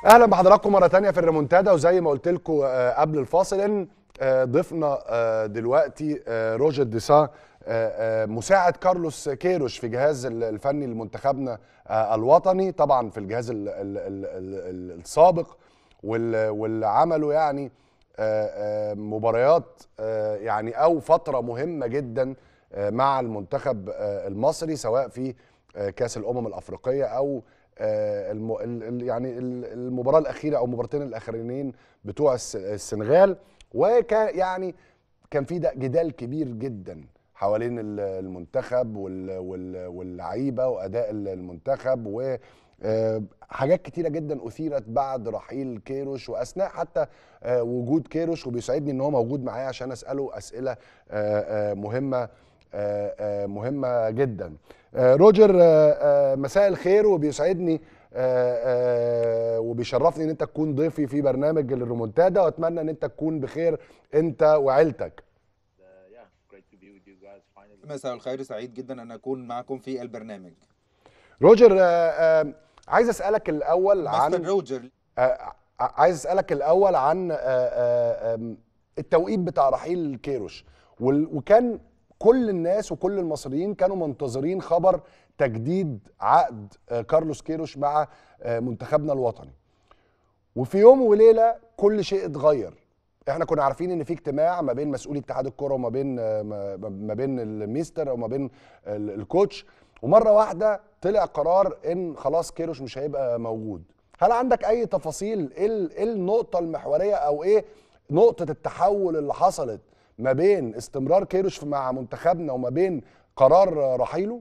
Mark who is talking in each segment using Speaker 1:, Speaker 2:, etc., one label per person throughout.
Speaker 1: اهلا بحضراتكم مره تانية في الريمونتادا وزي ما قلت لكم قبل الفاصل ان آه، ضيفنا آه، دلوقتي آه، روجر ديسا آه، آه، مساعد كارلوس كيروش في جهاز ال- الفني لمنتخبنا آه، الوطني طبعا في الجهاز ال- ال- ال- ال- السابق وال- واللي عملوا يعني آه، آه، مباريات آه، يعني او فتره مهمه جدا آه، مع المنتخب آه، المصري سواء في آه، كاس الامم الافريقيه او آه، الم... ال- ال- يعني ال- المباراه الاخيره او المباراتين الاخرانيين بتوع الس- السنغال وكان يعني كان في ده جدال كبير جدا حوالين ال- المنتخب وال... وال... واللعيبه واداء ال- المنتخب و آه، حاجات كتيره جدا اثيرت بعد رحيل كيروش واثناء حتى آه، وجود كيروش وبيسعدني ان هو موجود معايا عشان اساله اسئله آه، آه، مهمه آه، آه، مهمه جدا آه، روجر آه، آه، مساء الخير وبيسعدني آه، آه، وبيشرفني ان انت تكون ضيفي في برنامج الريمونتادا واتمنى ان انت تكون بخير انت وعيلتك
Speaker 2: uh, yeah, great to be with you guys finally.
Speaker 3: مساء الخير سعيد جدا ان اكون معكم في البرنامج
Speaker 1: روجر آه، آه، عايز اسالك الاول
Speaker 3: مستر
Speaker 1: عن
Speaker 3: روجر
Speaker 1: آه، عايز اسالك الاول عن آه، آه، آم، التوقيت بتاع رحيل كيروش وال- وكان كل الناس وكل المصريين كانوا منتظرين خبر تجديد عقد آه، كارلوس كيروش مع آه، منتخبنا الوطني وفي يوم وليله كل شيء اتغير احنا كنا عارفين ان في اجتماع ما بين مسؤولي اتحاد الكره وما بين آه، ما ما بين الميستر وما بين ال- الكوتش ومره واحده طلع قرار ان خلاص كيروش مش هيبقى موجود هل عندك اي تفاصيل ايه ال- إيه النقطه المحوريه او ايه نقطه التحول اللي حصلت ما بين استمرار كيروش مع منتخبنا وما بين قرار آه، رحيله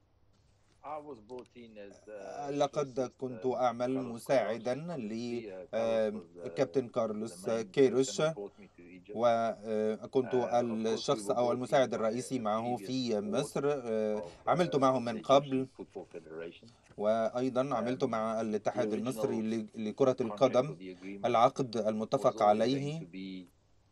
Speaker 2: I was brought in as uh,
Speaker 3: لقد
Speaker 2: assistant,
Speaker 3: كنت
Speaker 2: uh,
Speaker 3: أعمل
Speaker 2: Carlos
Speaker 3: مساعدا
Speaker 2: Carlos.
Speaker 3: ل
Speaker 2: He, uh,
Speaker 3: آه،
Speaker 2: Carlos was, uh,
Speaker 3: كابتن كارلوس
Speaker 2: the main
Speaker 3: كيروش
Speaker 2: person who brought me to Egypt.
Speaker 3: وكنت
Speaker 2: آه،
Speaker 3: الشخص
Speaker 2: of course we
Speaker 3: أو
Speaker 2: were
Speaker 3: المساعد
Speaker 2: brought in by
Speaker 3: الرئيسي
Speaker 2: the
Speaker 3: معه
Speaker 2: previous
Speaker 3: في
Speaker 2: board
Speaker 3: مصر آه،
Speaker 2: of,
Speaker 3: عملت
Speaker 2: uh,
Speaker 3: معه من
Speaker 2: the
Speaker 3: قبل
Speaker 2: Egyptian Football Federation.
Speaker 3: وأيضا عملت مع الاتحاد
Speaker 2: the
Speaker 3: المصري
Speaker 2: original
Speaker 3: ل- لكرة
Speaker 2: Contract
Speaker 3: القدم
Speaker 2: of the agreement
Speaker 3: العقد
Speaker 2: was
Speaker 3: المتفق
Speaker 2: always
Speaker 3: عليه
Speaker 2: going to be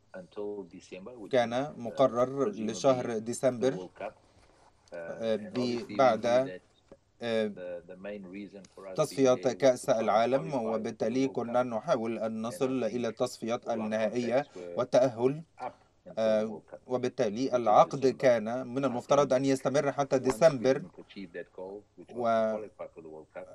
Speaker 2: until December, which
Speaker 3: كان
Speaker 2: means, uh,
Speaker 3: مقرر
Speaker 2: presumably
Speaker 3: لشهر
Speaker 2: the
Speaker 3: ديسمبر
Speaker 2: World Cup. Uh,
Speaker 3: آه،
Speaker 2: and obviously we
Speaker 3: بعد
Speaker 2: knew that
Speaker 3: آه،
Speaker 2: the- the main reason for us being
Speaker 3: تصفيات
Speaker 2: there was
Speaker 3: كأس
Speaker 2: to try and
Speaker 3: العالم
Speaker 2: qualify for the
Speaker 3: وبالتالي
Speaker 2: World
Speaker 3: كنا
Speaker 2: Cup.
Speaker 3: نحاول أن
Speaker 2: And I
Speaker 3: نصل
Speaker 2: think
Speaker 3: إلى التصفيات
Speaker 2: all our
Speaker 3: النهائية
Speaker 2: contracts were
Speaker 3: والتأهل
Speaker 2: up until the
Speaker 3: آه،
Speaker 2: World Cup.
Speaker 3: وبالتالي
Speaker 2: until
Speaker 3: العقد
Speaker 2: December.
Speaker 3: كان من
Speaker 2: I
Speaker 3: المفترض
Speaker 2: think
Speaker 3: أن يستمر حتى
Speaker 2: once we
Speaker 3: ديسمبر
Speaker 2: didn't achieve that goal, which was
Speaker 3: و-
Speaker 2: to qualify for the World Cup,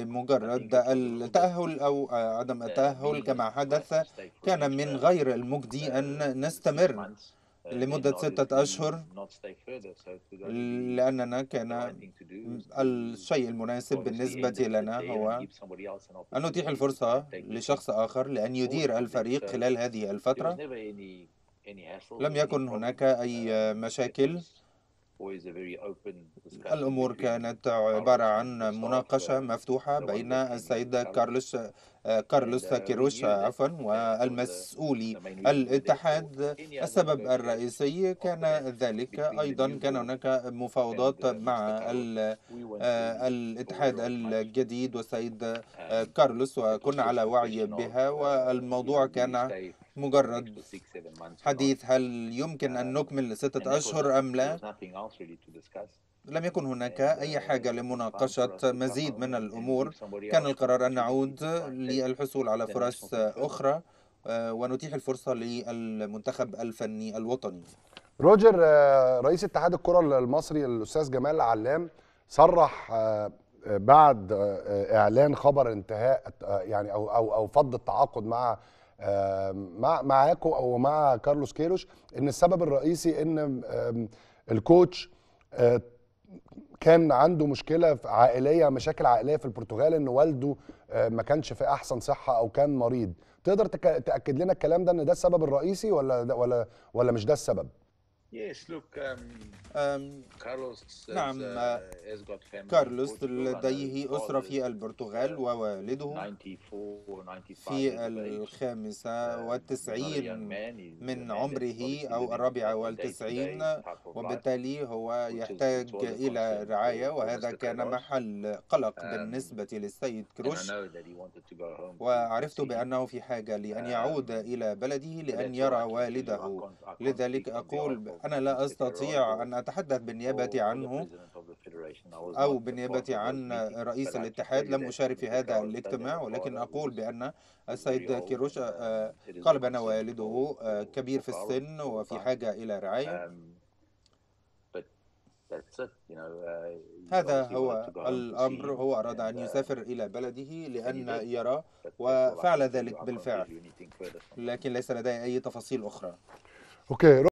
Speaker 3: بمجرد التأهل أو آه، عدم
Speaker 2: uh,
Speaker 3: التأهل
Speaker 2: me
Speaker 3: كما
Speaker 2: as
Speaker 3: حدث
Speaker 2: Vice Stake for
Speaker 3: كان
Speaker 2: extra,
Speaker 3: من غير المجدي
Speaker 2: uh,
Speaker 3: أن
Speaker 2: six
Speaker 3: نستمر
Speaker 2: months, uh,
Speaker 3: لمدة
Speaker 2: then
Speaker 3: ستة
Speaker 2: obviously
Speaker 3: أشهر
Speaker 2: not stay further. So to go to the-
Speaker 3: لأننا
Speaker 2: the
Speaker 3: كان
Speaker 2: right thing to do was to
Speaker 3: الشيء المناسب
Speaker 2: obviously
Speaker 3: بالنسبة
Speaker 2: end it
Speaker 3: لنا
Speaker 2: there and
Speaker 3: هو
Speaker 2: give somebody else an
Speaker 3: أن نتيح
Speaker 2: opportunity to
Speaker 3: الفرصة
Speaker 2: take the
Speaker 3: لشخص آخر لأن يدير الفريق خلال هذه
Speaker 2: There was
Speaker 3: الفترة
Speaker 2: never any any hassle,
Speaker 3: لم
Speaker 2: any
Speaker 3: يكن
Speaker 2: problem.
Speaker 3: هناك أي
Speaker 2: Uh, it
Speaker 3: مشاكل
Speaker 2: was always a very open discussion
Speaker 3: الأمور
Speaker 2: between
Speaker 3: كانت
Speaker 2: Carlos
Speaker 3: عبارة
Speaker 2: and
Speaker 3: عن
Speaker 2: myself,
Speaker 3: مناقشة
Speaker 2: uh,
Speaker 3: مفتوحة
Speaker 2: the one
Speaker 3: بين
Speaker 2: that came
Speaker 3: السيد
Speaker 2: in Carlos.
Speaker 3: كارلوس آه، كارلوس
Speaker 2: And, uh, we
Speaker 3: كيروش
Speaker 2: knew
Speaker 3: آه،
Speaker 2: that
Speaker 3: عفوا
Speaker 2: that was the-
Speaker 3: والمسؤولي
Speaker 2: the main reason we were there.
Speaker 3: الاتحاد
Speaker 2: So any other
Speaker 3: السبب
Speaker 2: negotiations
Speaker 3: الرئيسي
Speaker 2: after
Speaker 3: كان
Speaker 2: that
Speaker 3: ذلك
Speaker 2: between the
Speaker 3: أيضا
Speaker 2: new
Speaker 3: كان
Speaker 2: board
Speaker 3: هناك
Speaker 2: and
Speaker 3: مفاوضات
Speaker 2: uh, Mr.
Speaker 3: مع
Speaker 2: Carlos,
Speaker 3: ال-
Speaker 2: we weren't
Speaker 3: آه،
Speaker 2: really
Speaker 3: الاتحاد
Speaker 2: aware of much.
Speaker 3: الجديد والسيد آه،
Speaker 2: Um,
Speaker 3: كارلوس
Speaker 2: it was
Speaker 3: وكنا
Speaker 2: just
Speaker 3: على
Speaker 2: a
Speaker 3: وعي
Speaker 2: question of,
Speaker 3: بها
Speaker 2: uh, you
Speaker 3: والموضوع
Speaker 2: know, do we
Speaker 3: كان
Speaker 2: stay for the
Speaker 3: مجرد
Speaker 2: next six, seven months or not?
Speaker 3: حديث هل يمكن أن
Speaker 2: Um,
Speaker 3: نكمل
Speaker 2: and that
Speaker 3: ستة
Speaker 2: was it.
Speaker 3: أشهر أم
Speaker 2: There
Speaker 3: لا
Speaker 2: was nothing else really to discuss.
Speaker 3: لم يكن هناك
Speaker 2: And
Speaker 3: أي
Speaker 2: uh,
Speaker 3: حاجة
Speaker 2: it was time for
Speaker 3: لمناقشة
Speaker 2: us to come
Speaker 3: مزيد
Speaker 2: home
Speaker 3: من
Speaker 2: and, and
Speaker 3: الأمور
Speaker 2: give somebody
Speaker 3: كان
Speaker 2: else an
Speaker 3: القرار أن
Speaker 2: opportunity
Speaker 3: نعود
Speaker 2: to try and take
Speaker 3: للحصول على
Speaker 2: the
Speaker 3: فرص
Speaker 2: national team further.
Speaker 3: أخرى آه، ونتيح الفرصة للمنتخب الفني الوطني
Speaker 1: روجر آه، رئيس اتحاد الكره المصري الاستاذ جمال علام صرح آه، آه، بعد آه، اعلان خبر انتهاء آه، يعني او او او فض التعاقد مع آه، مع معاكم او مع كارلوس كيروش ان السبب الرئيسي ان آم، الكوتش آه، كان عنده مشكله عائليه مشاكل عائليه في البرتغال ان والده آه، ما كانش في احسن صحه او كان مريض تقدر تك- تاكد لنا الكلام ده ان ده السبب الرئيسي ولا ده ولا ولا مش ده السبب
Speaker 2: Yes, look, um,
Speaker 3: آم،
Speaker 2: Carlos has,
Speaker 3: نعم
Speaker 2: uh,
Speaker 3: آه،
Speaker 2: has got family in
Speaker 3: كارلوس
Speaker 2: Portugal. I know his
Speaker 3: لديه أسرة
Speaker 2: father
Speaker 3: في
Speaker 2: is,
Speaker 3: البرتغال
Speaker 2: uh,
Speaker 3: ووالده
Speaker 2: 94 or 95 years
Speaker 3: في
Speaker 2: of age.
Speaker 3: الخامسة
Speaker 2: Um, not a young
Speaker 3: والتسعين
Speaker 2: man. He's a
Speaker 3: من
Speaker 2: man that's
Speaker 3: عمره
Speaker 2: obviously
Speaker 3: أو
Speaker 2: living
Speaker 3: الرابعة
Speaker 2: a day-to-day
Speaker 3: والتسعين
Speaker 2: type of life,
Speaker 3: وبالتالي هو
Speaker 2: which is which
Speaker 3: يحتاج
Speaker 2: was a
Speaker 3: إلى
Speaker 2: concern
Speaker 3: رعاية
Speaker 2: for, for
Speaker 3: وهذا
Speaker 2: Mr.
Speaker 3: كان
Speaker 2: Carlos.
Speaker 3: محل قلق
Speaker 2: Um,
Speaker 3: بالنسبة للسيد
Speaker 2: and I
Speaker 3: كروش
Speaker 2: know that he wanted to go home to, to
Speaker 3: وعرفت
Speaker 2: see him.
Speaker 3: بأنه في حاجة لأن يعود
Speaker 2: Um,
Speaker 3: إلى بلده
Speaker 2: so
Speaker 3: لأن
Speaker 2: that's
Speaker 3: يرى
Speaker 2: what I can tell you. I
Speaker 3: والده
Speaker 2: can't, I can't
Speaker 3: لذلك
Speaker 2: speak on
Speaker 3: أقول
Speaker 2: behalf of
Speaker 3: أنا لا
Speaker 2: Mr. Carraro
Speaker 3: أستطيع
Speaker 2: or,
Speaker 3: أن أتحدث
Speaker 2: or,
Speaker 3: بالنيابة
Speaker 2: or the
Speaker 3: عنه
Speaker 2: president of the federation. I was
Speaker 3: أو
Speaker 2: not
Speaker 3: بالنيابة
Speaker 2: part of those
Speaker 3: عن
Speaker 2: meetings,
Speaker 3: رئيس
Speaker 2: but I can
Speaker 3: الاتحاد
Speaker 2: tell you
Speaker 3: لم
Speaker 2: that
Speaker 3: أشارك في
Speaker 2: Mr.
Speaker 3: هذا
Speaker 2: Carlos
Speaker 3: الاجتماع
Speaker 2: Daniel
Speaker 3: ولكن
Speaker 2: Carlos
Speaker 3: أقول
Speaker 2: is
Speaker 3: بأن
Speaker 2: very
Speaker 3: السيد
Speaker 2: old.
Speaker 3: كيروش آه،
Speaker 2: Um, it is
Speaker 3: قال
Speaker 2: a
Speaker 3: بأن
Speaker 2: concern
Speaker 3: والده
Speaker 2: for-
Speaker 3: آه،
Speaker 2: for-
Speaker 3: كبير
Speaker 2: for
Speaker 3: في
Speaker 2: Carlos
Speaker 3: السن
Speaker 2: all the
Speaker 3: وفي
Speaker 2: time.
Speaker 3: حاجة إلى رعاية
Speaker 2: Um, but that's it, you know. Uh, he
Speaker 3: هذا
Speaker 2: obviously
Speaker 3: هو
Speaker 2: wanted to go home to see
Speaker 3: الأمر
Speaker 2: him,
Speaker 3: هو أراد
Speaker 2: and,
Speaker 3: أن
Speaker 2: uh,
Speaker 3: يسافر إلى بلده
Speaker 2: and he
Speaker 3: لأن
Speaker 2: did.
Speaker 3: يرى
Speaker 2: But that's all I
Speaker 3: وفعل
Speaker 2: can tell you.
Speaker 3: ذلك
Speaker 2: I can't
Speaker 3: بالفعل
Speaker 2: tell you anything further from that.
Speaker 3: لكن ليس لدي أي تفاصيل أخرى
Speaker 1: اوكي